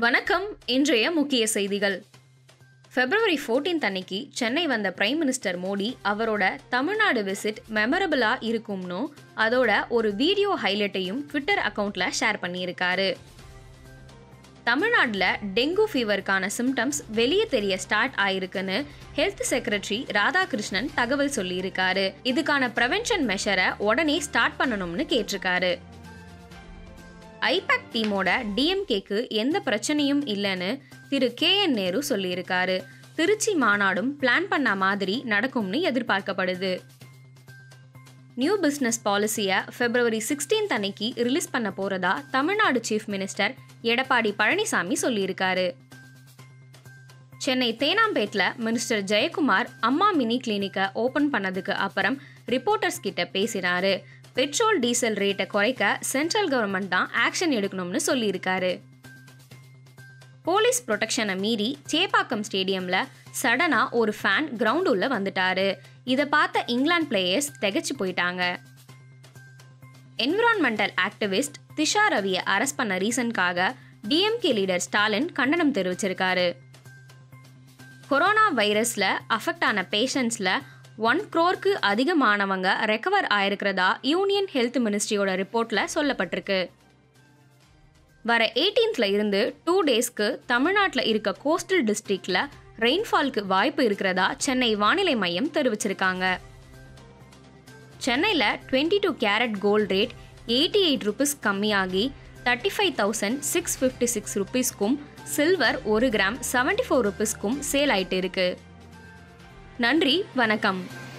வணக்கம் இன்றைய முக்கிய செய்திகள் பிப்ரவரி 14th அன்னைக்கு சென்னை வந்த பிரைம் மினிஸ்டர் மோடி அவரோட தமிழ்நாடு விசிட் மெமரபிளா இருக்கும்னு அதோட ஒரு வீடியோ ஹைலைட்டையும் ட்விட்டர் அக்கவுண்ட்ல ஷேர் பண்ணியிருக்காரு தமிழ்நாட்டில் டெங்கு ஃபீவருக்கான சிம்டம்ஸ் வெளியே தெரிய ஸ்டார்ட் ஆயிருக்குன்னு ஹெல்த் செக்ரட்டரி ராதாகிருஷ்ணன் தகவல் சொல்லியிருக்காரு இதுக்கான ப்ரெவென்ஷன் மெஷரை உடனே ஸ்டார்ட் பண்ணணும்னு கேட்டிருக்காரு ஐபேக் டீமோட டிஎம்கேக்கு எந்த பிரச்சனையும் இல்லைன்னு திரு கே என் நேரு சொல்லியிருக்காரு திருச்சி மாநாடும் பிளான் பண்ண மாதிரி நடக்கும்னு எதிர்பார்க்கப்படுது நியூ பிசினஸ் பாலிசியை பிப்ரவரி 16th அன்னைக்கு ரிலீஸ் பண்ண போறதா தமிழ்நாடு சீஃப் மினிஸ்டர் எடப்பாடி பழனிசாமி சொல்லியிருக்காரு சென்னை தேனாம்பேட்ல மினிஸ்டர் ஜெயக்குமார் அம்மா மினி கிளினிக்கை ஓபன் பண்ணதுக்கு அப்புறம் ரிப்போர்ட்டர்ஸ் கிட்ட பேசினாரு பெட்ரோல் டீசல் ரேட்டை குறைக்க சென்ட்ரல் கவர்மெண்ட் தான் ஆக்ஷன் எடுக்கணும்னு சொல்லியிருக்காரு போலீஸ் ப்ரொடெக்ஷனை மீறி சேப்பாக்கம் ஸ்டேடியம்ல சடனா ஒரு ஃபேன் கிரவுண்ட் உள்ள வந்துட்டாரு இதை பார்த்த இங்கிலாந்து பிளேயர்ஸ் திகைச்சு போயிட்டாங்க என்விரான்மெண்டல் ஆக்டிவிஸ்ட் திஷா ரவியை அரெஸ்ட் பண்ண ரீசன்காக டிஎம்கே லீடர் ஸ்டாலின் கண்டனம் தெரிவிச்சிருக்காரு கொரோனா வைரஸ்ல அஃபெக்ட் ஆன பேஷண்ட்ஸ்ல ஒன் க்ரோருக்கு அதிகமானவங்க ரெக்கவர் ஆயிருக்கிறதா யூனியன் ஹெல்த் மினிஸ்ட்ரியோட ரிப்போர்ட்ல சொல்லப்பட்டிருக்கு வர 18th இருந்து டூ டேஸ்க்கு தமிழ்நாட்டில் இருக்க கோஸ்டல் டிஸ்ட்ரிக்ட்ல ரெயின்ஃபால்க்கு வாய்ப்பு இருக்கிறதா சென்னை வானிலை மையம் தெரிவிச்சிருக்காங்க சென்னையில் twenty two carat gold rate eighty eight rupees கம்மியாகி thirty five thousand six fifty six ருபீஸ்க்கும் சில்வர் ஒரு கிராம் செவன்டி ஃபோர் ருபீஸ்க்கும் சேல் ஆயிட்டு இருக்கு நன்றி வணக்கம்